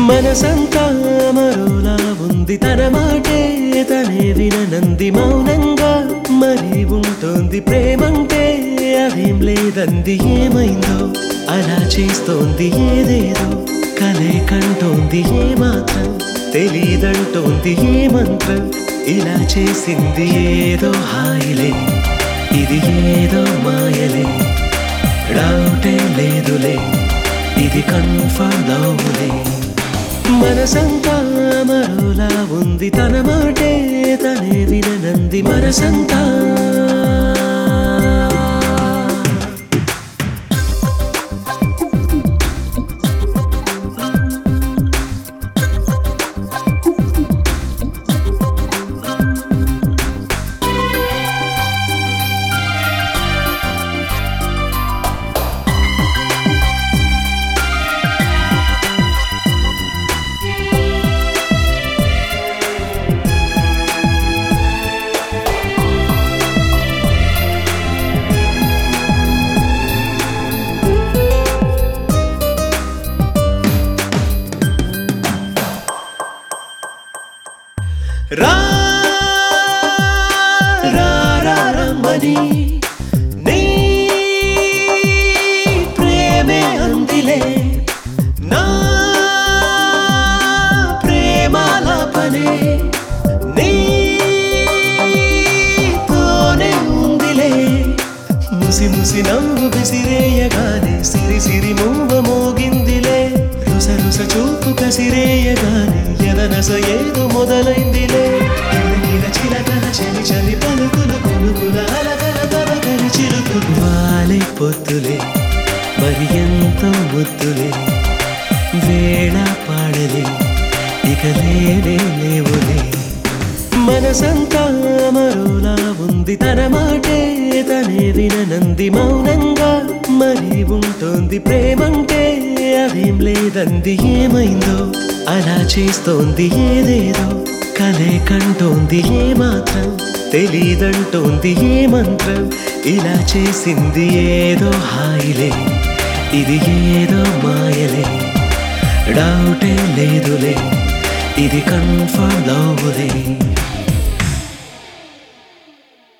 మనసంతా మరోలా ఉంది తన మాటే తనే విననంది మౌనంగా మరి ఉంటుంది ప్రేమంటే అదేం లేదంది ఏమైందో అలా చేస్తోంది ఏదేదో కలే కంటోంది ఏ మాత్రం తెలీదంటోంది ఏ మంత్రం ఇలా చేసింది ఏదో హాయిలే ఇది ఏదో మాయలే డౌటే లేదులే ఇది కన్ఫర్మ్ లవ్లే మనసంతా మరోలా ఉంది తన మాటే తనే విననంది మనసంతా రా రా రా రమ్మని నీ ప్రేమే అందిలే నా ప్రేమాలాపనే నీతోనే ఉందిలే ముసి ముసి నవ్వు విసిరేయగానే సిరి సిరి మూవ మోగిందిలే రుస రుస చూపు కసిరేయగానే ఎదనస ఏదో మొదలైందిలే కిలకిల చిలకల చలి చలి పలుకులు కొనుకుల అలకల తవకలి చిలుకులు వాలే పొత్తులే మరి ఎంతో ముద్దులే వేళ పాడలే ఇక లేనే లేవులే మనసంతా మరోలా ఉంది తన మాటే తనే విననంది మౌనంగా మరి ఉంటుంది ప్రేమంటే అదేం లేదంది ఏమైందో అలా చేస్తోంది ఏదేదో కలే కంటోంది ఏ మాత్రం తెలీదంటోంది ఏ మంత్రం ఇలా చేసింది ఏదో హాయిలే ఇది ఏదో మాయలే డౌటే లేదులే ఇది కన్ఫర్మ్ లవ్లే